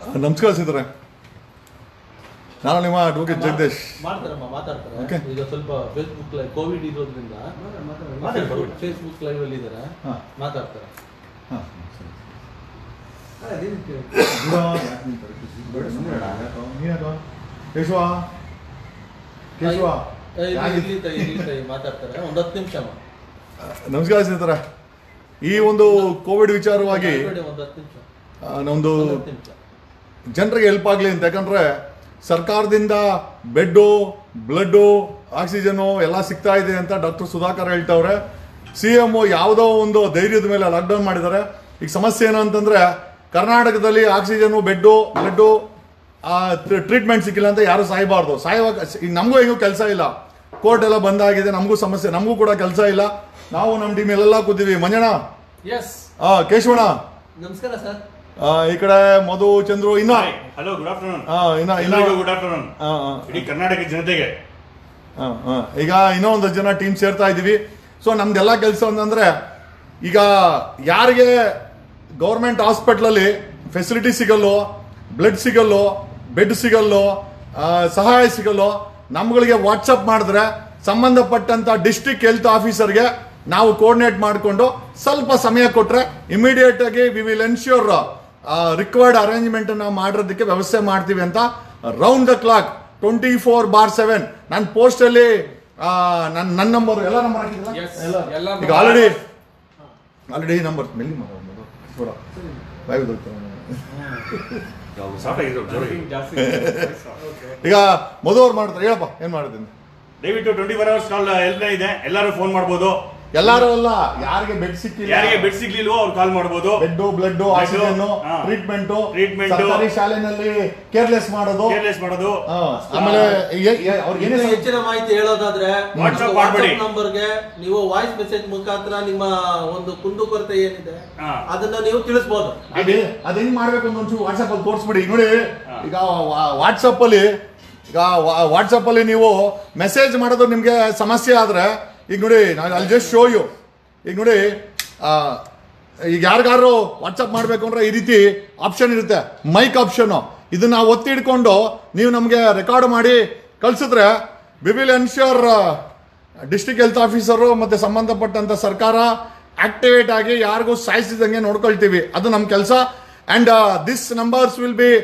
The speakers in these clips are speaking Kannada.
ನಮಸ್ಕಾರ ಸಿದ್ದರ ನಾನು ನಿಮ್ಮ ಅಡ್ವೊಕೇಟ್ ಜಗದೀಶ್ ಮಾಡ್ತಾರಮ್ಮ ಮಾತಾಡ್ತಾರೆ Okay. ಈಗ ಸ್ವಲ್ಪ ಫೇಸ್ಬುಕ್ ಲೈವ್ ಕೋವಿಡ್ ಇರೋದ್ರಿಂದ ಫೇಸ್ಬುಕ್ ಲೈವ್ ಅಲ್ಲಿ ಇದಾರೆ ಹಾ. ಮಾತಾಡ್ತಾರೆ ಹಾಂ ಕೇಶವ ಕೇಶವ ಏ, ಇಲ್ಲಿ- ಇಲ್ಲಿ ತಾಯಿ, ಇಲ್ಲಿ ತಾಯಿ ಮಾತಾಡ್ತಾರೆ ಒಂದ್ ಹತ್ತು ನಿಮಿಷ ಅಮ್ಮ ನಮಸ್ಕಾರ ಸ್ನೇಹಿತರ ಈ ಒಂದು ಕೋವಿಡ್ ವಿಚಾರವಾಗಿ ಮಾತಾಡಿ ಒಂದ್ ಹತ್ತು ನಿಮಿಷ ಆ, ನಮ್ದು ಒಂದ್ ಹತ್ತು ನಿಮಿಷ ಜನರಿಗೆ ಹೆಲ್ಪ್ ಆಗಲಿ ಅಂತ ಯಾಕಂದ್ರೆ ಸರ್ಕಾರದಿಂದ ಬೆಡ್ಡು ಬ್ಲಡ್ಡು ಆಕ್ಸಿಜನ್ನು ಎಲ್ಲ ಸಿಗ್ತಾ ಇದೆ ಅಂತ ಡಾಕ್ಟರ್ ಸುಧಾಕರ್ ಹೇಳ್ತವ್ರೆ ಸಿ ಎಮ್ ಯಾವುದೋ ಒಂದು ಧೈರ್ಯದ ಮೇಲೆ ಲಾಕ್ಡೌನ್ ಮಾಡಿದ್ದಾರೆ ಈಗ ಸಮಸ್ಯೆ ಏನು ಅಂತಂದ್ರೆ ಕರ್ನಾಟಕದಲ್ಲಿ ಆಕ್ಸಿಜನ್ನು ಬೆಡ್ಡು ಬ್ಲಡ್ಡು ಟ್ರೀಟ್ಮೆಂಟ್ ಸಿಕ್ಕಿಲ್ಲ ಅಂತ ಯಾರು ಸಾಯಬಾರ್ದು ಸಾಯುವಾಗ ಈಗ ನಮಗೂ ಹೆಂಗೂ ಕೆಲಸ ಇಲ್ಲ ಕೋರ್ಟ್ ಎಲ್ಲ ಬಂದಾಗಿದೆ ನಮಗೂ ಸಮಸ್ಯೆ ನಮಗೂ ಕೂಡ ಕೆಲಸ ಇಲ್ಲ ನಾವು ನಮ್ಮ ಟೀಮ್ ಎಲ್ಲ ಕೂತೀವಿ ಮಂಜಣ್ಣ ಎಸ್ ಆ, ಕೇಶವಣ್ಣ ನಮಸ್ಕಾರ ಸರ್ ಆ, ಈ ಕಡೆ ಮಧು ಚಂದ್ರು ಇನ್ನ ಹಲೋ ಗುಡ್ ಆಫ್ಟರ್ನೂನ್ ಆ, ಇನ್ನ ಇನ್ನ ಎಲ್ಲರಿಗೂ ಗುಡ್ ಆಫ್ಟರ್ನೂನ್ ಆ, ಆ, ಇಡೀ ಕರ್ನಾಟಕ ಜನತೆಗೆ ಆ, ಆ. ಈಗ ಇನ್ನೂ ಒಂದು ಜನ ಟೀಮ್ ಸೇರ್ತಾ ಇದ್ದೀವಿ ಸೊ ನಮ್ದೆಲ್ಲ ಕೆಲಸ ಅಂತಂದ್ರೆ ಈಗ ಯಾರಿಗೆ ಗೌರ್ಮೆಂಟ್ ಹಾಸ್ಪಿಟ್ಲಲ್ಲಿ ಫೆಸಿಲಿಟಿ ಸಿಗಲ್ಲೋ ಬ್ಲಡ್ ಸಿಗಲ್ಲೋ ಬೆಡ್ ಸಿಗಲ್ಲೋ ಆ, ಸಹಾಯ ಸಿಗಲ್ಲೋ ನಮ್ಗಳಿಗೆ ವಾಟ್ಸಪ್ ಮಾಡಿದ್ರೆ ಸಂಬಂಧಪಟ್ಟಂತ ಡಿಸ್ಟ್ರಿಕ್ಟ್ ಹೆಲ್ತ್ ಆಫೀಸರ್ಗೆ ನಾವು ಕೋರ್ಡಿನೇಟ್ ಮಾಡಿಕೊಂಡು ಸ್ವಲ್ಪ ಸಮಯ ಕೊಟ್ರೆ ಇಮಿಡಿಯೇಟ್ ಆಗಿ we will ensure required arrangement ನಾವು ಮಾಡಿರೋದಕ್ಕೆ ವ್ಯವಸ್ಥೆ ಮಾಡ್ತೀವಿ ಅಂತ round the clock twenty four bar seven ನನ್ನ ಪೋಸ್ಟ್ ಅಲ್ಲಿ ನನ್ನ ನನ್ನ ನಂಬರ್ ಎಲ್ಲ ನಂಬರ್ ಹಾಕಿದ್ರಲ್ಲ? Yes, ಎಲ್ಲ. ಎಲ್ಲ ಈಗ ಆಲ್ರೆಡಿ ಆಲ್ರೆಡಿ ನಂಬರ್ ಮೆಲ್ಲಿ ಮಾತಾಡೋದು ಪೂರ ಬಾಯಿ ಉದುರ್ತಾರೆ. ಸಾಫ್ಟ್ ಆಗಿದ್ರು ಜೋರಾಗಿ. ಜಾಸ್ತಿ ಈಗ ಮಧು ಅವ್ರು ಮಾಡ್ತಾರೆ ಹೇಳಪ್ಪ ಏನ್ ಮಾಡಿದ್ದೀನಿ ದಯವಿಟ್ಟು twenty four hours call help ಇದೆ ಎಲ್ಲರೂ ಫೋನ್ ಮಾಡ್ಬೋದು ಎಲ್ಲಾರು ಅಲ್ಲ ಯಾರಿಗೆ ಬೆಡ್ ಸಿಕ್ಕಿಲ್ಲ ಯಾರಿಗೆ ಬೆಡ್ ಸಿಗ್ಲಿಲ್ವೋ ಅವ್ರು ಕಾಲ್ ಮಾಡ್ಬೋದು ಬೆಡ್ ಬ್ಲಡ್ ಆಕ್ಸಿಜನ್ ಹಾ. Treatment Treatment. ಸರ್ಕಾರಿ ಶಾಲೆನಲ್ಲಿ ಕೇರ್ಲೆಸ್ ಮಾಡೋದು ಕೇರ್ಲೆಸ್ ಮಾಡೋದು ಹಾ. ಆಮೇಲೆ ಏ- ಏ- ಅವ್ರಿಗೆ ಏನೇ ಇನ್ನೂ ಹೆಚ್ಚಿನ ಮಾಹಿತಿ ಹೇಳೋದಾದ್ರೆ WhatsApp ಮಾಡ್ಬೇಡಿ. ನಂಬರ್ಗೆ ನೀವು ವಾಯ್ಸ್ ಮೆಸೇಜ್ ಮುಖಾಂತರ ನಿಮ್ಮ ಒಂದು ಕುಂದುಕೊರತೆ ಏನಿದೆ ಹಾ. ಅದನ್ನ ನೀವು ತಿಳಿಸ್ಬೋದು ಅದೇ ಅದ್ ಹೆಂಗ್ ಮಾಡ್ಬೇಕು ಅಂತ ಒಂಚೂರು ವಾಟ್ಸಪ್ ಅಲ್ಲಿ ತೋರಿಸ್ಬಿಡಿ ಈಗ ನೋಡಿ ಈಗ ವಾಟ್ಸಪ್ ಅಲ್ಲಿ ಈಗ ವಾಟ್ಸಪ್ ಅಲ್ಲಿ ನೀವು ಮೆಸೇಜ್ ಮಾಡೋದು ನಿಮ್ಗೆ ಸಮಸ್ಯೆ ಆದ್ರೆ ಈಗ ನೋಡಿ ಅಲ್ಲಿ ಜಸ್ಟ್ ಶೋ ಯು ಈಗ ನೋಡಿ ಆ, ಈಗ ಯಾರಿಗಾರು ವಾಟ್ಸಪ್ ಮಾಡ್ಬೇಕು ಅಂದ್ರೆ ಈ ರೀತಿ ಆಪ್ಷನ್ ಇರುತ್ತೆ ಮೈಕ್ ಆಪ್ಷನ್ ಇದನ್ನ ಒತ್ತಿ ಹಿಡ್ಕೊಂಡು ನೀವು ನಮಗೆ ರೆಕಾರ್ಡ್ ಮಾಡಿ ಕಳ್ಸಿದ್ರೆ we will ensure district health officer ಮತ್ತೆ ಸಂಬಂಧಪಟ್ಟಂತ ಸರ್ಕಾರ ಆಕ್ಟಿವೇಟ್ ಆಗಿ ಯಾರಿಗೂ ಸಾಯಿಸಿದಂಗೆ ನೋಡ್ಕೊಳ್ತೀವಿ ಅದು ನಮ್ಮ ಕೆಲಸ and this numbers will be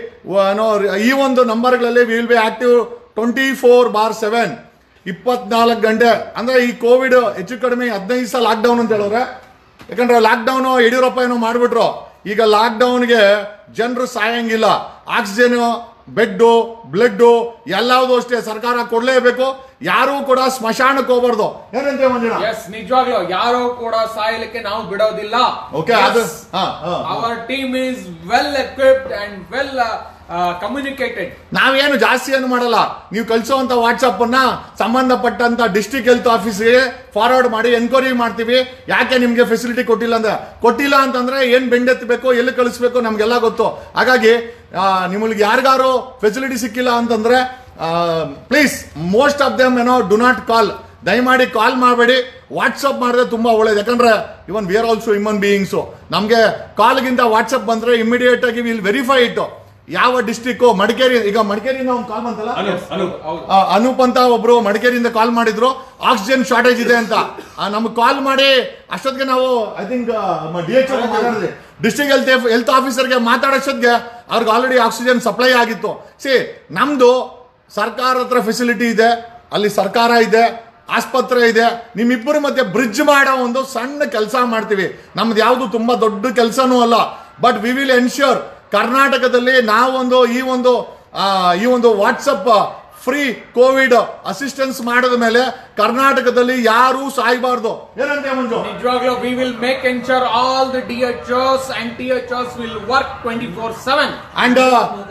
ಈ ಒಂದು ನಂಬರ್ಗಳಲ್ಲಿ will be active twenty four bar seven ಇಪ್ಪತ್ನಾಲ್ಕು ಗಂಟೆ ಅಂದ್ರೆ ಈ ಕೋವಿಡ್ ಹೆಚ್ಚು ಕಡಿಮೆ ಹದಿನೈದು ದಿವಸ ಲಾಕ್ಡೌನ್ ಅಂತ ಹೇಳಿದ್ರೆ ಯಾಕಂದ್ರೆ ಲಾಕ್ಡೌನ್ ಯಡಿಯೂರಪ್ಪ ಏನೋ ಮಾಡ್ಬಿಟ್ರು ಈಗ ಲಾಕ್ಡೌನ್ಗೆ ಜನರು ಸಾಯಂಗಿಲ್ಲ ಆಕ್ಸಿಜನ್ ಬೆಡ್ಡು ಬ್ಲಡ್ಡು ಎಲ್ಲಾವುದು ಅಷ್ಟೇ ಸರ್ಕಾರ ಕೊಡ್ಲೇಬೇಕು ಯಾರೂ ಕೂಡ ಸ್ಮಶಾನಕ್ಕೆ ಹೋಗ್ಬಾರ್ದು ಏನಂತೆ ಮಂಜುಳ ಎಸ್ ನಿಜವಾಗ್ಲೂ ಯಾರು ಕೂಡ ಸಾಯಲಿಕ್ಕೆ ನಾವು ಬಿಡೋದಿಲ್ಲ ಓಕೆ ಅದು ಹಾ ಹಾ our team is well equipped and well communicated ನಾವೇನು ಜಾಸ್ತಿ ಏನು ಮಾಡಲ್ಲ ನೀವು ಕಳಿಸುವಂತ ವಾಟ್ಸಪ್ ಅನ್ನ ಸಂಬಂಧಪಟ್ಟಂತ ಡಿಸ್ಟ್ರಿಕ್ಟ್ ಹೆಲ್ತ್ ಆಫೀಸ್ಗೆ ಫಾರ್ವರ್ಡ್ ಮಾಡಿ ಎನ್ಕ್ವೈರಿ ಮಾಡ್ತೀವಿ ಯಾಕೆ ನಿಮ್ಗೆ ಫೆಸಿಲಿಟಿ ಕೊಟ್ಟಿಲ್ಲ ಅಂದ್ರೆ ಕೊಟ್ಟಿಲ್ಲ ಅಂತಂದ್ರೆ ಏನ್ ಬೆಂಡೆತ್ತಬೇಕು ಎಲ್ಲಿ ಕಳಿಸ್ಬೇಕು ನಮ್ಗೆಲ್ಲ ಗೊತ್ತು ಹಾಗಾಗಿ ಆ, ನಿಮಗೆ ಯಾರಿಗಾರು ಫೆಸಿಲಿಟಿ ಸಿಕ್ಕಿಲ್ಲ ಅಂತಂದ್ರೆ ಪ್ಲೀಸ್ ಮೋಸ್ಟ್ ಆಫ್ ದಮ್ ಏನೋ ಡು ನಾಟ್ ಕಾಲ್ ದಯಮಾಡಿ ಕಾಲ್ ಮಾಡಬೇಡಿ ವಾಟ್ಸಪ್ ಮಾಡಿದ್ರೆ ತುಂಬಾ ಒಳ್ಳೇದು ಯಾಕಂದ್ರೆ even we are also human beings ನಮಗೆ ಕಾಲ್ಗಿಂತ ವಾಟ್ಸಪ್ ಬಂದ್ರೆ ಇಮಿಡಿಯೇಟ್ ಆಗಿ ವಿಲ್ ವೆರಿಫೈ ಇಟ್ಟು ಯಾವ ಡಿಸ್ಟಿಕ್ ಮಡಿಕೇರಿ ಈಗ ಮಡಿಕೇರಿಯಿಂದ ಒಂದು ಕಾಲ್ ಬಂತಲ್ಲ ಅನು ಅನು ಹೌದು ಆ, ಅನೂಪ್ ಅಂತ ಒಬ್ರು ಮಡಿಕೇರಿಯಿಂದ ಕಾಲ್ ಮಾಡಿದ್ರು ಆಕ್ಸಿಜನ್ ಶಾರ್ಟೇಜ್ ಇದೆ ಅಂತ ನಮ್ಗೆ ಕಾಲ್ ಮಾಡಿ ಅಷ್ಟೊತ್ತಿಗೆ ನಾವು ಐ ಥಿಂಕ್ ಡಿ ಎಚ್ ಮಾತಾಡಿದ್ವಿ ಡಿಸ್ಟ್ರಿಕ್ಟ್ ಹೆಲ್ತ್ ಹೆಲ್ತ್ ಆಫೀಸರ್ಗೆ ಮಾತಾಡೋಷ್ಟೊತ್ತಿಗೆ ಅವ್ರಿಗೆ ಆಲ್ರೆಡಿ ಆಕ್ಸಿಜನ್ ಸಪ್ಲೈ ಆಗಿತ್ತು ಸಿ ನಮ್ದು ಸರ್ಕಾರ ಹತ್ರ ಫೆಸಿಲಿಟಿ ಇದೆ ಅಲ್ಲಿ ಸರ್ಕಾರ ಇದೆ ಆಸ್ಪತ್ರೆ ಇದೆ ನಿಮ್ಮಿಬ್ಬರ ಮಧ್ಯೆ ಬ್ರಿಡ್ಜ್ ಮಾಡೋ ಒಂದು ಸಣ್ಣ ಕೆಲಸ ಮಾಡ್ತೀವಿ ನಮ್ದು ಯಾವುದು ತುಂಬಾ ದೊಡ್ಡ ಕೆಲಸನೂ ಅಲ್ಲ ಬಟ್ ವಿ ವಿಲ್ ಎನ್ಶ್ಯೂರ್ ಕರ್ನಾಟಕದಲ್ಲಿ ನಾವೊಂದು ಈ ಒಂದು ಆ, ಈ ಒಂದು ವಾಟ್ಸಪ್ ಫ್ರೀ ಕೋವಿಡ್ ಅಸಿಸ್ಟೆನ್ಸ್ ಮಾಡಿದ ಮೇಲೆ ಕರ್ನಾಟಕದಲ್ಲಿ ಯಾರೂ ಸಾಯ್ಬಾರ್ದು ಏನಂತೆ ಮಂಜು ನಿಜವಾಗ್ಲೂ we will make ensure all the D H and T H will work twenty four seven and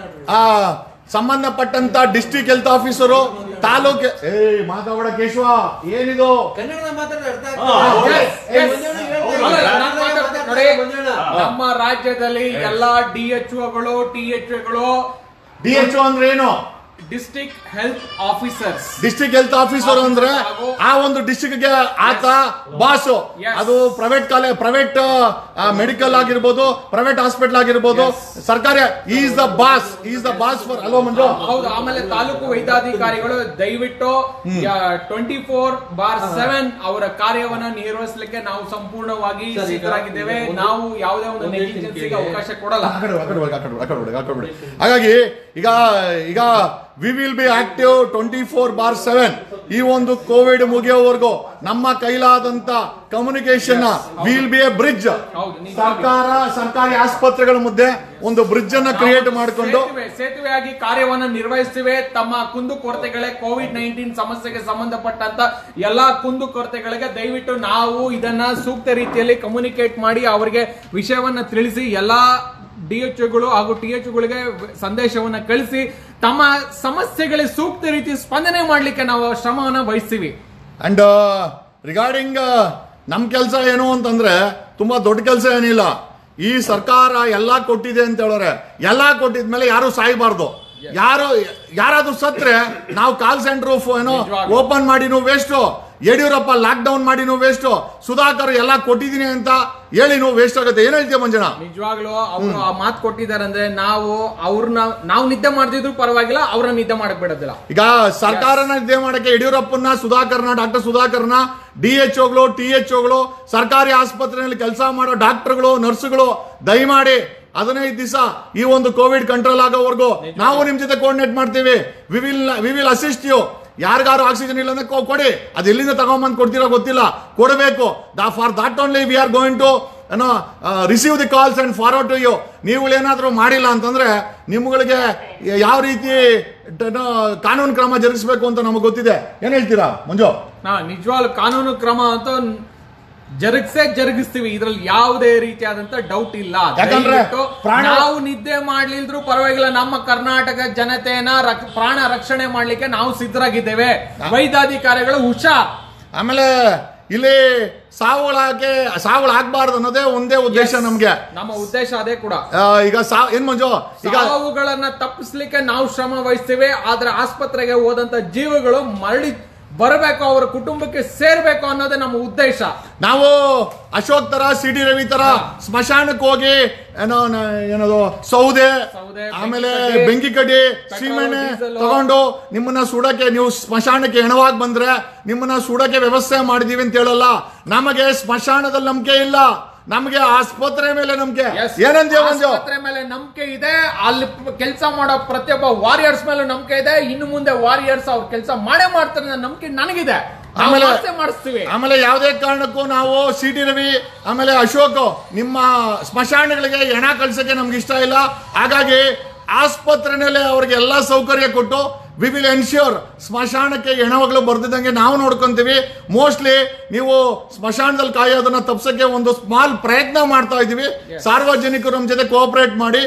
ಸಂಬಂಧಪಟ್ಟಂತ ಡಿಸ್ಟ್ರಿಕ್ಟ್ ಹೆಲ್ತ್ ಆಫೀಸರು ತಾಲೂಕ್ ಏ ಮಾತಾಡ ಕೇಶವ ಏನಿದು ಕನ್ನಡ ಮಾತಾಡಿದ್ರೆ ಅರ್ಥ ಹಾ, ಆಗ್ತದೆ. yes, ಏ, yes. ಮಂಜಣ್ಣ ಹೇಳ್ತಾರೆ. ಅಲ್ಲ, ಕನ್ನಡ ನಾನು ಮಾತಾಡ್ತೀನಿ ಮಾತಾಡ್ತಾರೆ, ನೋಡಿ. ಮಂಜಣ್ಣ. ನಮ್ಮ ರಾಜ್ಯದಲ್ಲಿ ಎಲ್ಲಾ ಡಿ ಎಚ್ ಒಗಳು ಟಿ ಎಚ್ ಗಳು ಡಿ ಎಚ್ ಅಂದ್ರೆ ಏನು district health officers. District health officer ಅಂದ್ರೆ ಆ ಒಂದು ಡಿಸ್ಟ್ರಿಕ್ಟ್ ಗೆ ಆತ ಬಾಸ್ Yes. ಅದು ಪ್ರೈವೇಟ್ ಕಾಲೇಜ್ ಪ್ರೈವೇಟ್ ಮೆಡಿಕಲ್ ಆಗಿರ್ಬೋದು ಪ್ರೈವೇಟ್ ಹಾಸ್ಪಿಟಲ್ ಆಗಿರ್ಬೋದು ಸರ್ಕಾರಿ is the boss is the boss for all Manju ಹೌದು ಆಮೇಲೆ ತಾಲೂಕು ವೈದ್ಯಾಧಿಕಾರಿಗಳು ದಯವಿಟ್ಟು ಟ್ವೆಂಟಿ ಫೋರ್ ಬಾರ್ ಸೆವೆನ್ ಅವರ ಕಾರ್ಯವನ್ನ ನಿರ್ವಹಿಸಲಿಕ್ಕೆ ನಾವು ಸಂಪೂರ್ಣವಾಗಿ ಸರ್, ಈಗ ಸಿದ್ಧರಾಗಿದ್ದೇವೆ ಒಂದು- ನಾವು ಯಾವುದೇ ಒಂದು ಒಂದು ಹೇಳ್ತೀನಿ ನೆಗ್ಲಿಜೆನ್ಸಿಗೆ ಕೇಳಿ. ಅವಕಾಶ ಕೊಡಲ್ಲ ಆ ಕಡೆ ಹೋಗಿ, ಆ ಕಡೆ ಹೋಗಿ, ಆ ಕಡೆ ಹೋಗಿ, ಆ ಕಡೆ ಹೋಗಿ, ಆ ಕಡೆ ಹೋಗಿ. ಹಾಗಾಗಿ ಈಗ ಈಗ we will be active twenty four bar seven ಈ ಒಂದು ಕೋವಿಡ್ ಮುಗಿಯೋವರೆಗೂ ನಮ್ಮ ಕೈಲಾದಂತ communication will be a bridge ಹೌದು, ನಿಜವಾಗ್ಲೂ. ಸರ್ಕಾರ ಸರ್ಕಾರಿ ಆಸ್ಪತ್ರೆಗಳ ಮಧ್ಯೆ ಒಂದು ಬ್ರಿಡ್ಜ್ ಅನ್ನ ಕ್ರಿಯೇಟ್ ಮಾಡಿಕೊಂಡು ಸೇತುವೆ ಸೇತುವೆಯಾಗಿ ಕಾರ್ಯವನ್ನ ನಿರ್ವಹಿಸ್ತಿವೆ ತಮ್ಮ ಕುಂದು ಕೊರತೆಗಳೇ ಕೋವಿಡ್ ನೈನ್ಟೀನ್ ಸಮಸ್ಯೆಗೆ ಸಂಬಂಧಪಟ್ಟಂತ ಎಲ್ಲಾ ಕುಂದು ಕೊರತೆಗಳಿಗೆ ದಯವಿಟ್ಟು ನಾವು ಇದನ್ನ ಸೂಕ್ತ ರೀತಿಯಲ್ಲಿ ಕಮ್ಯುನಿಕೇಟ್ ಮಾಡಿ ಅವರಿಗೆ ವಿಷಯವನ್ನ ತಿಳಿಸಿ ಎಲ್ಲಾ ಡಿ ಎಚ್ ಗಳು ಹಾಗೂ ಟಿ ಎಚ್ ಗಳಿಗೆ ಸಂದೇಶವನ್ನ ಕಳಿಸಿ ತಮ್ಮ ಸಮಸ್ಯೆಗಳಿಗೆ ಸೂಕ್ತ ರೀತಿ ಸ್ಪಂದನೆ ಮಾಡ್ಲಿಕ್ಕೆ ನಾವು ಶ್ರಮವನ್ನ ವಹಿಸ್ತೀವಿ ಅಂಡ್ ರಿಗಾರ್ಡಿಂಗ್ ನಮ್ ಕೆಲಸ ಏನು ಅಂತಂದ್ರೆ ತುಂಬಾ ದೊಡ್ಡ ಕೆಲಸ ಏನಿಲ್ಲ ಈ ಸರ್ಕಾರ ಎಲ್ಲಾ ಕೊಟ್ಟಿದೆ ಅಂತ ಹೇಳೋರೆ ಎಲ್ಲಾ ಕೊಟ್ಟಿದ್ಮೇಲೆ ಯಾರು ಸಾಯ್ಬಾರ್ದು ಯಾರು ಯಾರಾದ್ರೂ ಸತ್ರೆ ನಾವು ಕಾಲ್ ಸೆಂಟರ್ ಏನೋ ನಿಜವಾಗ್ಲೂ. ಓಪನ್ ಮಾಡಿನೂ ವೇಸ್ಟ್ ಯಡಿಯೂರಪ್ಪ ಲಾಕ್ ಡೌನ್ ಮಾಡಿನೂ ವೇಸ್ಟ್ ಸುಧಾಕರ್ ಎಲ್ಲ ಕೊಟ್ಟಿದ್ದೀನಿ ಅಂತ ಹೇಳಿ ನೀವು ವೇಸ್ಟ್ ಆಗುತ್ತೆ ಏನ್ ಹೇಳ್ತೀಯ ಮಂಜನ ನಿಜವಾಗ್ಲೂ ಅವರು ಆ ಮಾತು ಕೊಟ್ಟಿದ್ದಾರೆ ಅಂದ್ರೆ ನಾವು ಅವ್ರನ್ನ ನಾವು ನಿದ್ದೆ ಮಾಡ್ತಿದ್ರು ಪರವಾಗಿಲ್ಲ ಅವ್ರನ್ನ ನಿದ್ದೆ ಮಾಡಕ್ ಬಿಡೋದಿಲ್ಲ ಈಗ ಸರ್ಕಾರನ ಇದೇ ಮಾಡಕ್ಕೆ ಯಡಿಯೂರಪ್ಪನ ಸುಧಾಕರ್ನ ಡಾಕ್ಟರ್ ಸುಧಾಕರ್ನ ಡಿ ಎಚ್ ಓಗಳು ಟಿ ಎಚ್ ಓಗಳು ಸರ್ಕಾರಿ ಆಸ್ಪತ್ರೆಯಲ್ಲಿ ಕೆಲಸ ಮಾಡೋ ಡಾಕ್ಟರ್ಗಳು ನರ್ಸ್ಗಳು ದಯಮಾಡಿ ಹದಿನೈದು ದಿವಸ ಈ ಒಂದು ಕೋವಿಡ್ ಕಂಟ್ರೋಲ್ ಆಗೋವರೆಗೂ ನಾವು ನಿಮ್ ಜೊತೆ ಕೋರ್ಡಿನೇಟ್ ಮಾಡ್ತೀವಿ we will we will assist you ಯಾರಿಗಾರು ಆಕ್ಸಿಜನ್ ಇಲ್ಲ ಅಂದ್ರೆ ಕೊ- ಕೊಡಿ ಅದು ಎಲ್ಲಿಂದ ತಗೊಂಬಂದು ಕೊಡ್ತೀರೋ ಗೊತ್ತಿಲ್ಲ ಕೊಡಬೇಕು ದಾ for that only we are going to ಏನೋ receive the calls and forward to you ನೀವುಗಳೇನಾದ್ರೂ ಮಾಡಿಲ್ಲ ಅಂತಂದ್ರೆ ನಿಮ್ಗಳಿಗೆ ಯಾವ ರೀತಿ ಏನೋ ಕಾನೂನು ಕ್ರಮ ಜರುಗಿಸಬೇಕು ಅಂತ ನಮಗೆ ಗೊತ್ತಿದೆ ಏನ್ ಹೇಳ್ತೀರಾ ಮಂಜು ನಾ ನಿಜವಾಗ್ಲೂ ಕಾನೂನು ಕ್ರಮ ಅಂತ ಜರುಗಿಸೇ ಜರುಗಿಸ್ತೀವಿ ಇದ್ರಲ್ಲಿ ಯಾವುದೇ ರೀತಿಯಾದಂತ ಡೌಟ್ ಇಲ್ಲ ಯಾಕಂದ್ರೆ ದಯವಿಟ್ಟು ಪ್ರಾಣ- ನಾವು ನಿದ್ದೆ ಮಾಡ್ಲಿಲ್ದ್ರು ಪರವಾಗಿಲ್ಲ ನಮ್ಮ ಕರ್ನಾಟಕ ಜನತೆಯನ್ನ ರಕ್- ಪ್ರಾಣ ರಕ್ಷಣೆ ಮಾಡ್ಲಿಕ್ಕೆ ನಾವು ಸಿದ್ಧರಾಗಿದ್ದೇವೆ ವೈದ್ಯಾಧಿಕಾರಿಗಳು ಹುಷಾರ್ ಆಮೇಲೆ ಇಲ್ಲಿ ಸಾವುಗಳಾಗೆ ಸಾವುಗಳಾಗಬಾರ್ದು ಅನ್ನೋದೇ ಒಂದೇ ಉದ್ದೇಶ ನಮ್ಗೆ ನಮ್ಮ ಉದ್ದೇಶ ಅದೇ ಕೂಡ ಆ, ಈಗ ಸಾ ಏನ್ ಮಂಜು ಈಗ ಸಾವುಗಳನ್ನ ತಪ್ಪಿಸ್ಲಿಕ್ಕೆ ನಾವು ಶ್ರಮ ವಹಿಸ್ತೇವೆ ಆದ್ರೆ ಆಸ್ಪತ್ರೆಗೆ ಹೋದಂತ ಜೀವಗಳು ಮರಳಿ ಬರಬೇಕು ಅವರ ಕುಟುಂಬಕ್ಕೆ ಸೇರ್ಬೇಕು ಅನ್ನೋದೇ ನಮ್ಮ ಉದ್ದೇಶ ನಾವು ಅಶೋಕ್ ತರ ಸಿ ಟಿ ರವಿ ತರ ಸ್ಮಶಾನಕ್ಕೆ ಹೋಗಿ ಏನೋ ನ- ಏನದು ಸೌದೆ ಸೌದೆ, ಆಮೇಲೆ ಬೆಂಕಿ ಕಡ್ಡಿ, ಬೆಂಕಿ ಕಡ್ಡಿ ಪೆಟ್ರೋಲ್, ಸೀಮೆಣ್ಣೆ ಡೀಸೆಲ್. ತಗೊಂಡು ನಿಮ್ಮನ್ನ ಸುಡಕ್ಕೆ ನೀವು ಸ್ಮಶಾನಕ್ಕೆ ಹೆಣವಾಗಿ ಬಂದ್ರೆ ನಿಮ್ಮನ್ನ ಸುಡಕ್ಕೆ ವ್ಯವಸ್ಥೆ ಮಾಡಿದೀವಿ ಅಂತ ಹೇಳಲ್ಲ ನಮಗೆ ಸ್ಮಶಾನದಲ್ಲಿ ನಂಬಿಕೆ ಇಲ್ಲ ನಮಗೆ ಆಸ್ಪತ್ರೆ ಮೇಲೆ ನಂಬಿಕೆ Yes. ಏನಂತೀಯ ಮಂಜು ಆಸ್ಪತ್ರೆ ಮೇಲೆ ನಂಬಿಕೆ ಇದೆ ಅಲ್ಲಿ ಕೆಲಸ ಮಾಡೋ ಪ್ರತಿಯೊಬ್ಬ ವಾರಿಯರ್ಸ್ ಮೇಲೆ ನಂಬಿಕೆ ಇದೆ ಇನ್ನು ಮುಂದೆ ವಾರಿಯರ್ಸ್ ಅವ್ರ ಕೆಲಸ ಮಾಡೇ ಮಾಡ್ತಾರೆ ಅನ್ನೋ ನಂಬಿಕೆ ನನಗಿದೆ ನಾವು ಆಮೇಲೆ ವ್ಯವಸ್ಥೆ ಮಾಡಿಸ್ತೀವಿ ಆಮೇಲೆ ಯಾವುದೇ ಕಾರಣಕ್ಕೂ ನಾವು ಸಿ ಟಿ ರವಿ ಆಮೇಲೆ ಅಶೋಕ್ ನಿಮ್ಮ ಸ್ಮಶಾನಗಳಿಗೆ ಹೆಣ ಕಳ್ಸಕ್ಕೆ ನಮ್ಗೆ ಇಷ್ಟ ಇಲ್ಲ ಹಾಗಾಗಿ ಆಸ್ಪತ್ರೆನಲ್ಲಿ ಅವ್ರಿಗೆ ಎಲ್ಲ ಸೌಕರ್ಯ ಕೊಟ್ಟು ವಿ ವಿಲ್ ಎನ್ಶ್ಯೂರ್ ಸ್ಮಶಾನಕ್ಕೆ ಹೆಣಗಳು ಬರ್ದಿದ್ದಂಗೆ ನಾವು ನೋಡ್ಕೊಂತೀವಿ ಮೋಸ್ಟ್ಲಿ ನೀವು ಸ್ಮಶಾನದಲ್ಲಿ ಕಾಯೋದನ್ನ ತಪ್ಸಕ್ಕೆ ಒಂದು ಸ್ಮಾಲ್ ಪ್ರಯತ್ನ ಮಾಡ್ತಾ ಇದ್ದೀವಿ ಸಾರ್ವಜನಿಕರು ನಮ್ಮ ಜೊತೆ ಕೋಆಪರೇಟ್ ಮಾಡಿ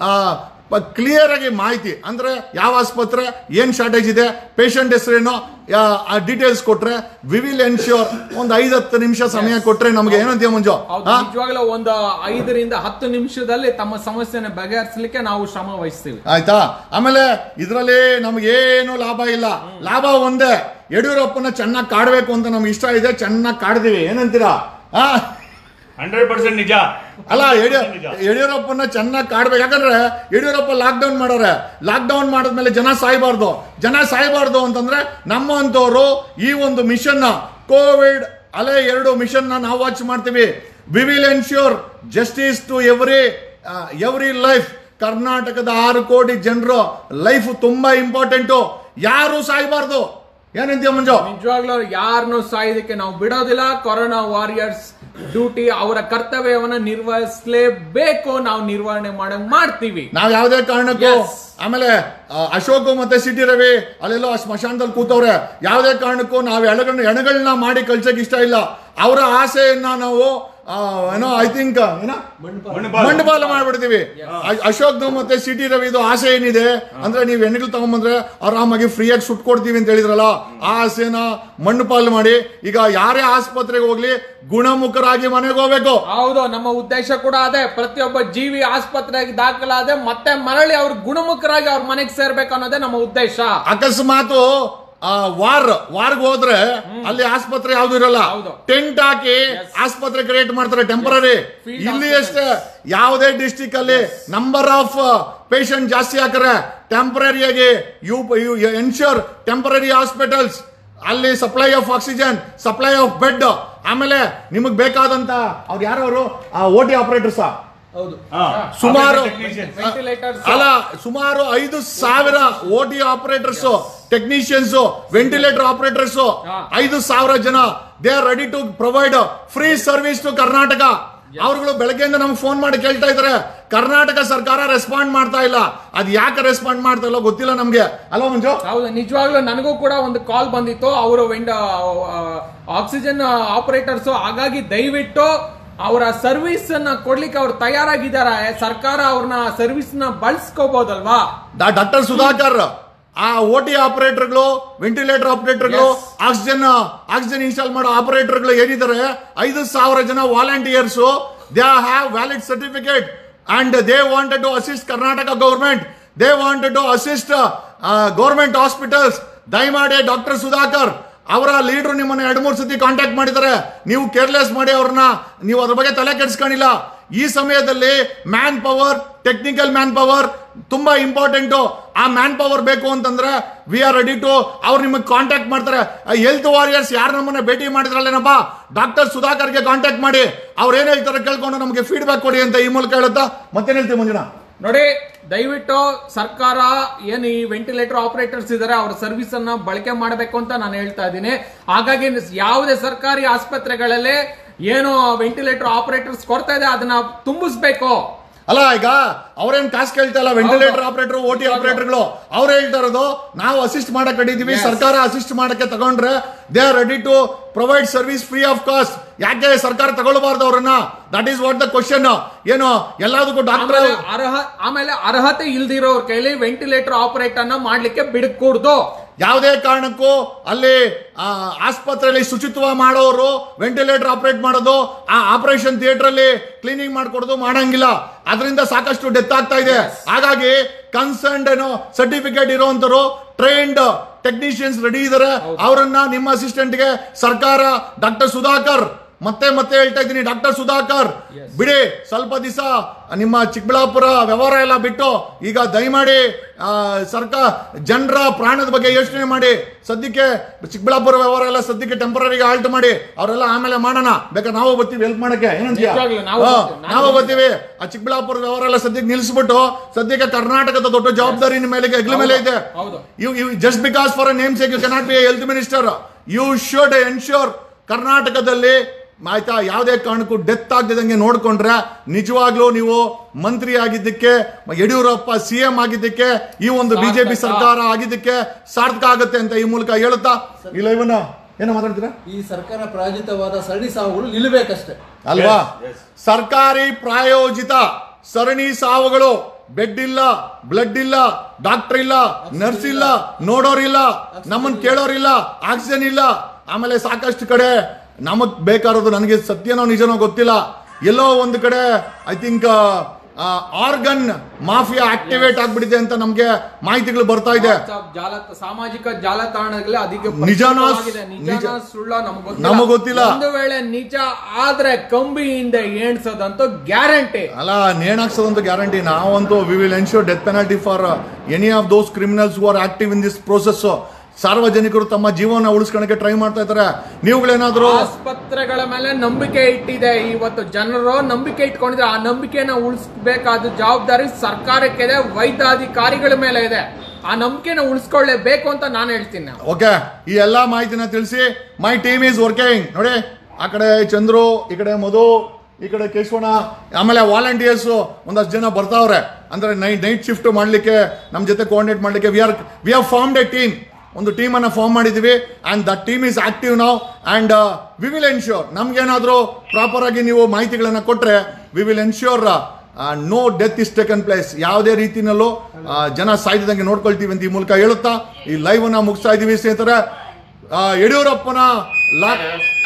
ಕ್ಲಿಯರ್ ಆಗಿ ಮಾಹಿತಿ ಅಂದ್ರೆ ಯಾವ ಆಸ್ಪತ್ರೆ ಏನ್ ಶಾರ್ಟೇಜ್ ಇದೆ ಪೇಷಂಟ್ ಹೆಸರೇನು ಆ ಡೀಟೇಲ್ಸ್ ಕೊಟ್ರೆ ವಿ ವಿಲ್ ಎನ್ಶ್ಯೂರ್ ಒಂದು ಐದು ಹತ್ತು ನಿಮಿಷ ಸಮಯ ಕೊಟ್ರೆ ನಮ್ಗೆ ಏನಂತೀಯ ಮಂಜು ಹೌದು ಹಾ? ನಿಜವಾಗ್ಲೂ ಒಂದು ಐದರಿಂದ ಹತ್ತು ನಿಮಿಷದಲ್ಲಿ ತಮ್ಮ ಸಮಸ್ಯೆನ ಬಗೆಹರಿಸಲಿಕ್ಕೆ ನಾವು ಶ್ರಮ ವಹಿಸ್ತೀವಿ ಆಯ್ತಾ ಆಮೇಲೆ ಇದರಲ್ಲಿ ನಮ್ಗೇನು ಲಾಭ ಇಲ್ಲ ಲಾಭ ಒಂದೇ ಯಡಿಯೂರಪ್ಪನ ಚೆನ್ನಾಗಿ ಕಾಡ್ಬೇಕು ಅಂತ ನಮ್ಗೆ ಇಷ್ಟ ಇದೆ ಚೆನ್ನಾಗಿ ಕಾಡ್ತೀವಿ ಏನಂತೀರಾ ಆ ಹಂಡ್ರೆಡ್ ಪರ್ಸೆಂಟ್ ನಿಜ ಅಲ್ಲ ಯಡಿಯೂ- ನಿಜ. ಯಡಿಯೂರಪ್ಪನ ಚೆನ್ನಾಗಿ ಕಾಡ್ಬೇಕು ಯಾಕಂದ್ರೆ ಯಡಿಯೂರಪ್ಪ ಲಾಕ್ ಡೌನ್ ಮಾಡೋರೆ ಲಾಕ್ ಡೌನ್ ಮಾಡಿದ್ಮೇಲೆ ಜನ ಸಾಯ್ಬಾರ್ದು ಜನ ಸಾಯ್ಬಾರ್ದು ಅಂತಂದ್ರೆ ನಮ್ಮಂತವ್ರು ಈ ಒಂದು ಮಿಷನ್ ಕೋವಿಡ್ ಅಲೆ ಎರಡು ಮಿಷನ್ ನಾವು ವಾಚ್ ಮಾಡ್ತೀವಿ we will ensure justice to every every life ಕರ್ನಾಟಕದ ಆರು ಕೋಟಿ ಜನರು ಲೈಫ್ ತುಂಬಾ ಇಂಪಾರ್ಟೆಂಟು ಯಾರು ಸಾಯ್ಬಾರ್ದು ಏನಂತೀಯ ಮಂಜು ನಿಜವಾಗ್ಲೂ ಯಾರನ್ನು ಸಾಯೋದಕ್ಕೆ ನಾವು ಬಿಡೋದಿಲ್ಲ ಕೊರೋನಾ ವಾರಿಯರ್ಸ್ ಡ್ಯೂಟಿ ಅವರ ಕರ್ತವ್ಯವನ್ನ ನಿರ್ವಹಿಸಲೇಬೇಕು ನಾವು ನಿರ್ವಹಣೆ ಮಾಡಂಗ್ ಮಾಡ್ತೀವಿ ನಾವ್ ಯಾವುದೇ ಕಾರಣಕ್ಕೂ Yes. ಆಮೇಲೆ ಆ, ಅಶೋಕ್ ಮತ್ತೆ ಸಿಟಿ ರವಿ ಅಲ್ಲೆಲ್ಲೋ ಆ ಸ್ಮಶಾನದಲ್ಲಿ ಕೂತವ್ರೆ ಯಾವುದೇ ಕಾರಣಕ್ಕೂ ನಾವು ಎಣಗಳನ್ನ ಎಣಗಳನ್ನ ಮಾಡಿ ಕಳ್ಸಕ್ ಇಷ್ಟ ಇಲ್ಲ ಅವರ ಆಸೆಯನ್ನ ನಾವು ಏನೋ ಐ ಥಿಂಕ್ ಏನೋ ಮಂಡಪಾಲ. ಮಂಡಪಾಲ ಮಾಡ್ಬಿಡ್ತೀವಿ ಅ- ಅಶೋಕ್ದು ಮತ್ತೆ ಸಿಟಿ ರವಿದು ಆಸೆ ಏನಿದೆ ಅಂದ್ರೆ ನೀವು ಹೆಣ್ಗಳು ತಗೊಂಬಂದ್ರೆ ಆರಾಮಾಗಿ ಫ್ರೀಯಾಗಿ ಸುಟ್ ಕೊಡ್ತೀವಿ ಅಂತ ಹೇಳಿದ್ರಲ್ಲ ಆ ಆಸೆನ ಮಂಡಪಾಲ ಮಾಡಿ ಈಗ ಯಾರೇ ಆಸ್ಪತ್ರೆಗೆ ಹೋಗ್ಲಿ ಗುಣಮುಖರಾಗಿ ಮನೆಗೆ ಹೋಗ್ಬೇಕು ಹೌದು ನಮ್ಮ ಉದ್ದೇಶ ಕೂಡ ಅದೇ ಪ್ರತಿಯೊಬ್ಬ ಜೀವಿ ಆಸ್ಪತ್ರೆಗೆ ದಾಖಲಾದೆ ಮತ್ತೆ ಮರಳಿ ಅವ್ರು ಗುಣಮುಖರಾಗಿ ಅವ್ರ ಮನೆಗೆ ಸೇರ್ಬೇಕು ಅನ್ನೋದೇ ನಮ್ಮ ಉದ್ದೇಶ ಅಕಸ್ಮಾತ್ ಆ, ವಾರ್ ವಾರ್ಗ್ ಹೋದ್ರೆ ಅಲ್ಲಿ ಆಸ್ಪತ್ರೆ ಯಾವ್ದು ಇರಲ್ಲ ಹೌದು. ಟೆಂಟ್ ಹಾಕಿ ಆಸ್ಪತ್ರೆ ಕ್ರಿಯೇಟ್ ಮಾಡ್ತಾರೆ ಟೆಂಪರರಿ Field ಇಲ್ಲಿ hospitals. ಅಷ್ಟೇ ಯಾವುದೇ ಡಿಸ್ಟಿಕ್ ಅಲ್ಲಿ ನಂಬರ್ ಆಫ್ ಪೇಷಂಟ್ ಜಾಸ್ತಿ ಹಾಕ್ರೆ ಟೆಂಪರರಿಯಾಗಿ you you ensure temporary hospitals ಅಲ್ಲಿ supply of oxygen supply of bed ಆಮೇಲೆ ನಿಮಗ್ ಬೇಕಾದಂತ ಅವ್ರು ಯಾರವರು ಓ ಟಿ ಆಪರೇಟರ್ಸ್ ಹೌದು ಹಾ. ಸುಮಾರು Technicians. ವೆಂಟಿಲೇಟರ್ಸ್ ಅಲ್ಲ ಸುಮಾರು ಐದು ಸಾವಿರ O T operators technicians ventilator operators ಹಾ. ಐದು ಸಾವಿರ ಜನ they are ready to provide free service to Karnataka ಅವ್ರುಗಳು ಬೆಳಗ್ಗೆಯಿಂದ ನಮ್ಗೆ ಫೋನ್ ಮಾಡಿ ಕೇಳ್ತಾ ಇದಾರೆ ಕರ್ನಾಟಕ ಸರ್ಕಾರ ರೆಸ್ಪಾಂಡ್ ಮಾಡ್ತಾ ಇಲ್ಲ ಅದ್ ಯಾಕೆ ರೆಸ್ಪಾಂಡ್ ಮಾಡ್ತಾ ಇಲ್ಲ ಗೊತ್ತಿಲ್ಲ ನಮ್ಗೆ ಅಲ್ವಾ ಮಂಜು ಹೌದು ನಿಜವಾಗ್ಲೂ ನನಗೂ ಕೂಡ ಒಂದು ಕಾಲ್ ಬಂದಿತ್ತು ಅವರು ವೆಂಡ ಆಕ್ಸಿಜನ್ ಆಪರೇಟರ್ಸ್ ಹಾಗಾಗಿ ದಯವಿಟ್ಟು ಅವರ ಸರ್ವಿಸ್ ಅನ್ನ ಕೊಡ್ಲಿಕ್ಕೆ ಅವ್ರು ತಯಾರಾಗಿದ್ದಾರೆ ಸರ್ಕಾರ ಅವ್ರನ್ನ ಸರ್ವಿಸ್ ನ ಬಳಸ್ಕೋಬಹುದಲ್ವಾ ಡಾಕ್ಟರ್ ಸುಧಾಕರ್ ಆ ಓ ಟಿ ಆಪರೇಟರ್ಗಳು ವೆಂಟಿಲೇಟರ್ ಆಪರೇಟರ್ಗಳು Yes. ಆಕ್ಸಿಜನ್ ಆಕ್ಸಿಜನ್ ಇನ್ಸ್ಟಾಲ್ ಮಾಡೋ ಆಪರೇಟರ್ಗಳು ಏನಿದ್ದಾರೆ ಐದು ಸಾವಿರ ಜನ volunteers they have valid certificate and they wanted to assist Karnataka government they wanted to assist government hospitals ದಯಮಾಡಿ ಡಾಕ್ಟರ್ ಸುಧಾಕರ್ ಅವರ ಲೀಡರ್ ನಿಮ್ಮನ್ನ ಎರಡು ಮೂರು ಸತಿ ಕಾಂಟ್ಯಾಕ್ಟ್ ಮಾಡಿದ್ದಾರೆ ನೀವು ಕೇರ್ಲೆಸ್ ಮಾಡಿ ಅವ್ರನ್ನ ನೀವು ಅದ್ರ ಬಗ್ಗೆ ತಲೆ ಕೆಡಿಸ್ಕೊಂಡಿಲ್ಲ ಈ ಸಮಯದಲ್ಲಿ man power technical man power ತುಂಬಾ ಇಂಪಾರ್ಟೆಂಟ್ ಆ ಮ್ಯಾನ್ ಪವರ್ ಬೇಕು ಅಂತಂದ್ರೆ ವಿ ಆರ್ ರೆಡಿ ಟು ಅವ್ರು ನಿಮಗೆ ಕಾಂಟ್ಯಾಕ್ಟ್ ಮಾಡ್ತಾರೆ ಹೆಲ್ತ್ ವಾರಿಯರ್ಸ್ ಯಾರು ನಮ್ಮನ್ನ ಭೇಟಿ ಮಾಡಿದ್ರಲ್ಲೇನಪ್ಪ ಡಾಕ್ಟರ್ ಸುಧಾಕರ್ಗೆ ಕಾಂಟ್ಯಾಕ್ಟ್ ಮಾಡಿ ಅವ್ರು ಏನ್ ಹೇಳ್ತಾರೆ ಕೇಳ್ಕೊಂಡು ನಮಗೆ ಫೀಡ್ಬ್ಯಾಕ್ ಕೊಡಿ ಅಂತ ಈ ಮೂಲಕ ಹೇಳುತ್ತಾ ಮತ್ತೇನ್ ಹೇಳ್ತೀವಿ ಮಂಜುನಾ ನೋಡಿ ದಯವಿಟ್ಟು ಸರ್ಕಾರ ಏನು ಈ ವೆಂಟಿಲೇಟರ್ ಆಪರೇಟರ್ಸ್ ಇದಾರೆ ಅವ್ರ ಸರ್ವಿಸ್ ಅನ್ನ ಬಳಕೆ ಮಾಡಬೇಕು ಅಂತ ನಾನು ಹೇಳ್ತಾ ಇದ್ದೀನಿ ಹಾಗಾಗಿ ಯಾವುದೇ ಸರ್ಕಾರಿ ಆಸ್ಪತ್ರೆಗಳಲ್ಲಿ ಏನು ವೆಂಟಿಲೇಟರ್ ಆಪರೇಟರ್ಸ್ ಕೊಡ್ತಾ ಇದೆ ಅದನ್ನ ತುಂಬಿಸ್ಬೇಕು ಅಲ್ಲ ಈಗ ಅವ್ರೇನ್ ಕಾಸು ಕೇಳ್ತಾ ಇಲ್ಲ ವೆಂಟಿಲೇಟರ್ ಆಪರೇಟರ್ ಓ ಟಿ ಆಪರೇಟರ್ಗಳು ಅವ್ರು ಹೇಳ್ತಾ ಇರೋದು ನಾವು ಅಸಿಸ್ಟ್ ಮಾಡಕ್ ಕಡಿದೀವಿ Yes. ಸರ್ಕಾರ ಅಸಿಸ್ಟ್ ಮಾಡಕ್ಕೆ ತಗೊಂಡ್ರೆ they are ready to provide service free of cost ಯಾಕೆ ಸರ್ಕಾರ ತಗೊಳ್ಬಾರ್ದು ಅವ್ರನ್ನ that is what the question ಏನು ಎಲ್ಲದಕ್ಕೂ ಡಾಕ್ಟರ್ ಆಮೇಲೆ ಅರ್ಹ ಆಮೇಲೆ ಅರ್ಹತೆ ಇಲ್ದಿರೋರ್ ಕೈಲಿ ವೆಂಟಿಲೇಟರ್ ಆಪರೇಟರ್ ನ ಮಾಡ್ಲಿಕ್ಕೆ ಬಿಡಕೂಡ್ದು ಯಾವುದೇ ಕಾರಣಕ್ಕೂ ಅಲ್ಲಿ ಆ, ಆಸ್ಪತ್ರೆಯಲ್ಲಿ ಶುಚಿತ್ವ ಮಾಡೋರು ವೆಂಟಿಲೇಟರ್ ಆಪರೇಟ್ ಮಾಡೋದು ಆ ಆಪರೇಷನ್ ಥಿಯೇಟರ್ ಅಲ್ಲಿ ಕ್ಲೀನಿಂಗ್ ಮಾಡ್ಕೊಡೋದು ಮಾಡಂಗಿಲ್ಲ ಅದರಿಂದ ಸಾಕಷ್ಟು ಡೆತ್ ಆಗ್ತಾ ಇದೆ ಹಾಗಾಗಿ ಕನ್ಸರ್ನ್ಡ್ ಏನೋ ಸರ್ಟಿಫಿಕೇಟ್ ಇರುವಂತರು ಟ್ರೈನ್ಡ್ ಟೆಕ್ನಿಷಿಯನ್ಸ್ ರೆಡಿ ಇದಾರೆ ಅವರನ್ನ ನಿಮ್ಮ ಅಸಿಸ್ಟೆಂಟ್ ಗೆ ಸರ್ಕಾರ ಡಾಕ್ಟರ್ ಸುಧಾಕರ್ ಮತ್ತೆ ಮತ್ತೆ ಹೇಳ್ತಾ ಇದ್ದೀನಿ ಡಾಕ್ಟರ್ ಸುಧಾಕರ್ ಬಿಡಿ ಸ್ವಲ್ಪ ದಿವಸ ನಿಮ್ಮ ಚಿಕ್ಕಬಳ್ಳಾಪುರ ವ್ಯವಹಾರ ಎಲ್ಲ ಬಿಟ್ಟು ಈಗ ದಯಮಾಡಿ ಆ, ಸರ್ಕಾರ ಜನರ ಪ್ರಾಣದ ಬಗ್ಗೆ ಯೋಚನೆ ಮಾಡಿ ಸದ್ಯಕ್ಕೆ ಚಿಕ್ಕಬಳ್ಳಾಪುರ ವ್ಯವಹಾರ ಎಲ್ಲ ಸದ್ಯಕ್ಕೆ ಟೆಂಪರರಿಗೆ ಆಲ್ಟ್ ಮಾಡಿ ಅವರೆಲ್ಲ ಆಮೇಲೆ ಮಾಡೋಣ ಬೇಕಾದ್ರೆ ನಾವು ಬರ್ತೀವಿ ಹೆಲ್ಪ್ ಮಾಡಕ್ಕೆ ಏನಂತೀಯ ನಿಜವಾಗ್ಲೂ ನಾವು ಹಾ, ಬರ್ತೀವಿ, ನಾವು ನಾವು ಬರ್ತೀವಿ ಆ ಚಿಕ್ಕಬಳ್ಳಾಪುರ ವ್ಯವಹಾರ ಎಲ್ಲ ಸದ್ಯಕ್ಕೆ ನಿಲ್ಲಿಸ್ಬಿಟ್ಟು ಸದ್ಯಕ್ಕೆ ಕರ್ನಾಟಕದ ದೊಡ್ಡ ಜವಾಬ್ದಾರಿ ನಿಮ್ಮ ಮೇಲೆ ಹೆಗ್ಲ ಮೇಲೆ ಇದೆ ಹೌದು. You you just because for name sake you cannot be health minister you should ensure ಕರ್ನಾಟಕದಲ್ಲಿ ಆಯ್ತಾ ಯಾವುದೇ ಕಾರಣಕ್ಕೂ ಡೆತ್ ಆಗದಂಗೆ ನೋಡ್ಕೊಂಡ್ರೆ ನಿಜವಾಗ್ಲೂ ನೀವು ಮಂತ್ರಿ ಆಗಿದ್ದಕ್ಕೆ ಯಡಿಯೂರಪ್ಪ ಸಿ ಎಂ ಆಗಿದ್ದಕ್ಕೆ ಈ ಒಂದು ಬಿಜೆಪಿ ಸಾರ್ಥಕ. ಸರ್ಕಾರ ಆಗಿದ್ದಕ್ಕೆ ಸಾರ್ಥಕ ಆಗುತ್ತೆ ಅಂತ ಈ ಮೂಲಕ ಹೇಳುತ್ತಾ ಇಲ್ಲ ಇವನ್ನ ಏನೋ ಮಾತಾಡ್ತೀರಾ ಈ ಸರ್ಕಾರ ಪ್ರಾಯೋಜಿತವಾದ ಸರಣಿ ಸಾವುಗಳು ನಿಲ್ಲಬೇಕಷ್ಟೇ ಅಲ್ವಾ Yes, yes. ಸರ್ಕಾರಿ ಪ್ರಾಯೋಜಿತ ಸರಣಿ ಸಾವುಗಳು ಬೆಡ್ ಇಲ್ಲ ಬ್ಲಡ್ ಇಲ್ಲ ಡಾಕ್ಟರ್ ಇಲ್ಲ ನರ್ಸ್ ಇಲ್ಲ ನೋಡೋರಿಲ್ಲ ನಮ್ಮನ್ ಕೇಳೋರಿಲ್ಲ ಆಕ್ಸಿಜನ್ ಇಲ್ಲ ಆಮೇಲೆ ಸಾಕಷ್ಟು ಕಡೆ ನಮಗ್ ಬೇಕಾರೋದು ನನಗೆ ಸತ್ಯನೋ ನಿಜನೋ ಗೊತ್ತಿಲ್ಲ ಎಲ್ಲೋ ಒಂದು ಕಡೆ I think organ mafia activate ಆಗ್ಬಿಟ್ಟಿದೆ ಅಂತ ನಮ್ಗೆ ಮಾಹಿತಿಗಳು ಬರ್ತಾ ಇದೆ WhatsApp ಜಾಲ ಸಾಮಾಜಿಕ ಜಾಲತಾಣಗಳಲ್ಲಿ ಅದಕ್ಕೆ ನಿಜಾನಾ- ಪ್ರಸಿದ್ಧವಾಗಿದೆ. ನಿಜಾನಾ ನಿಜ- ಸುಳ್ಳ ನಮ್ಗೆ ನಮಗ್ ಗೊತ್ತಿಲ್ಲ. ಒಂದು ವೇಳೆ ನಿಜ ಆದ್ರೆ ಕಂಬಿಯಿಂದ ಎಣ್ಸೋದಂತೂ ಗ್ಯಾರಂಟಿ ಅಲ್ಲ ನೇಣಾಕ್ಸೋದಂತ ಗ್ಯಾರಂಟಿ ನಾವಂತೂ we will ensure death penalty for any of those criminals who are active in this process ಸಾರ್ವಜನಿಕರು ತಮ್ಮ ಜೀವನ ಉಳಿಸ್ಕೊಳಕ್ಕೆ ಟ್ರೈ ಮಾಡ್ತಾ ಇದ್ದಾರೆ ನೀವುಗಳೇನಾದ್ರೂ ಆಸ್ಪತ್ರೆಗಳ ಮೇಲೆ ನಂಬಿಕೆ ಇಟ್ಟಿದೆ ಇವತ್ತು ಜನರು ನಂಬಿಕೆ ಇಟ್ಕೊಂಡಿದ್ರೆ ಆ ನಂಬಿಕೆನ ಉಳಿಸ್ಬೇಕಾದ ಜವಾಬ್ದಾರಿ ಸರ್ಕಾರಕ್ಕಿದೆ ವೈದ್ಯಾಧಿಕಾರಿಗಳ ಮೇಲೆ ಇದೆ ಆ ನಂಬಿಕೆನ ಉಳಿಸ್ಕೊಳ್ಳೇಬೇಕು ಅಂತ ನಾನು ಹೇಳ್ತೀನಿ ನಾನು. ಓಕೆ ಈ ಎಲ್ಲಾ ಮಾಹಿತಿನ ತಿಳಿಸಿ ಮೈ ಟೀಮ್ ಈಸ್ ವರ್ಕಿಂಗ್ ನೋಡಿ ಆ ಕಡೆ ಚಂದ್ರು ಈ ಕಡೆ ಮಧು ಈ ಕಡೆ ಕೇಶವಣ ಆಮೇಲೆ ವಾಲಂಟಿಯರ್ಸ್ ಒಂದಷ್ಟು ಜನ ಬರ್ತಾವ್ರೆ ಅಂದ್ರೆ ನೈಟ್ ನೈಟ್ ಶಿಫ್ಟ್ ಮಾಡ್ಲಿಕ್ಕೆ ನಮ್ಮ ಜೊತೆ ಕೋಆರ್ಡಿನೇಟ್ ಮಾಡ್ಲಿಕ್ಕೆ we are we are formed a team ಒಂದು ಟೀಮನ್ನು ಫಾರ್ಮ್ ಮಾಡಿದ್ದೀವಿ and the team is active ನಾವು ಆ್ಯಂಡ್ ವಿ ವಿಲ್ ಎನ್ಶ್ಯೂರ್ ನಮ್ಗೇನಾದರೂ ಪ್ರಾಪರ್ ಆಗಿ ನೀವು ಮಾಹಿತಿಗಳನ್ನು ಕೊಟ್ಟರೆ we will ensure no death is taken place ಯಾವುದೇ ರೀತಿನಲ್ಲೂ ಆ, ಜನ ಸಾಯ್ದಂಗೆ ನೋಡ್ಕೊಳ್ತೀವಿ ಅಂತ ಈ ಮೂಲಕ ಹೇಳುತ್ತಾ ಈ ಲೈವ್ ಅನ್ನ ಮುಗಿಸ್ತಾ ಇದ್ದೀವಿ ಸ್ನೇಹಿತರೆ ಆ, ಯಡಿಯೂರಪ್ಪನ ಲಾಕ್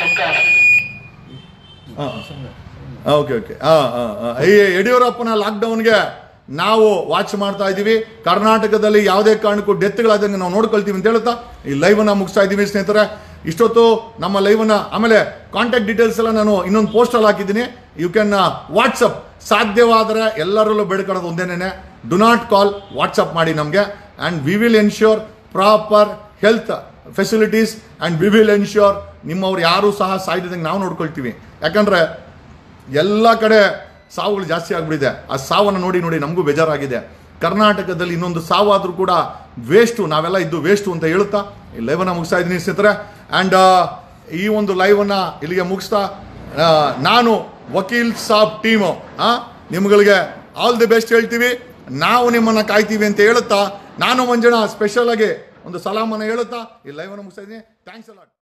ಓಕೆ ಓಕೆ ಈ ಯಡಿಯೂರಪ್ಪನ ಲಾಕ್ಡೌನ್ಗೆ ನಾವು ವಾಚ್ ಮಾಡ್ತಾ ಇದ್ದೀವಿ ಕರ್ನಾಟಕದಲ್ಲಿ ಯಾವುದೇ ಕಾರಣಕ್ಕೂ ಡೆತ್ಗಳಾದಂಗೆ ನಾವು ನೋಡ್ಕೊಳ್ತೀವಿ ಅಂತ ಹೇಳ್ತಾ ಈ ಲೈವ್ ಅನ್ನ ಮುಗಿಸ್ತಾ ಇದ್ದೀವಿ ಸ್ನೇಹಿತರೆ ಇಷ್ಟೊತ್ತು ನಮ್ಮ ಲೈವ್ ಅನ್ನ ಆಮೇಲೆ ಕಾಂಟ್ಯಾಕ್ಟ್ ಡೀಟೇಲ್ಸ್ ಎಲ್ಲ ನಾನು ಇನ್ನೊಂದು ಪೋಸ್ಟಲ್ಲಿ ಹಾಕಿದ್ದೀನಿ ಯು ಕ್ಯಾನ್ ವಾಟ್ಸಪ್ ಸಾಧ್ಯವಾದರೆ ಎಲ್ಲರಲ್ಲೂ ಬೇಡ್ಕೊಳ್ಳೋದು ಒಂದೇನೇನೆ ಡು ನಾಟ್ ಕಾಲ್ ವಾಟ್ಸಪ್ ಮಾಡಿ ನಮಗೆ and we will ensure proper health facilities and we will ensure ನಿಮ್ಮವ್ರು ಯಾರೂ ಸಹ ಸಾಯ್ದಿದಂಗೆ ನಾವು ನೋಡ್ಕೊಳ್ತೀವಿ ಯಾಕಂದರೆ ಎಲ್ಲ ಕಡೆ ಸಾವುಗಳು ಜಾಸ್ತಿ ಆಗ್ಬಿಟ್ಟಿದೆ ಆ ಸಾವನ್ನು ನೋಡಿ ನೋಡಿ ನಮಗೂ ಬೇಜಾರಾಗಿದೆ ಕರ್ನಾಟಕದಲ್ಲಿ ಇನ್ನೊಂದು ಸಾವಾದರೂ ಕೂಡ ವೇಸ್ಟು ನಾವೆಲ್ಲ ಇದ್ದು ವೇಸ್ಟು ಅಂತ ಹೇಳುತ್ತಾ ಈ ಲೈವನ್ನ ಮುಗಿಸ್ತಾ ಇದ್ದೀನಿ ಸ್ನೇಹಿತರೆ ಆ್ಯಂಡ್ ಈ ಒಂದು ಲೈವನ್ನ ಇಲ್ಲಿಗೆ ಮುಗಿಸ್ತಾ ಆ, ನಾನು ವಕೀಲ್ ಸಾಬ್ ಟೀಮು ನಿಮ್ಗಳಿಗೆ ಆಲ್ ದಿ ಬೆಸ್ಟ್ ಹೇಳ್ತೀವಿ ನಾವು ನಿಮ್ಮನ್ನ ಕಾಯ್ತೀವಿ ಅಂತ ಹೇಳುತ್ತಾ ನಾನು ಮಂಜುಳಾ ಸ್ಪೆಷಲ್ ಆಗಿ ಒಂದು ಸಲಾಮನ್ನು ಹೇಳುತ್ತಾ ಈ ಲೈವನ್ನು ಮುಗಿಸ್ತಾ ಇದ್ದೀನಿ ಥ್ಯಾಂಕ್ಸ್ ಅಲಾಟ್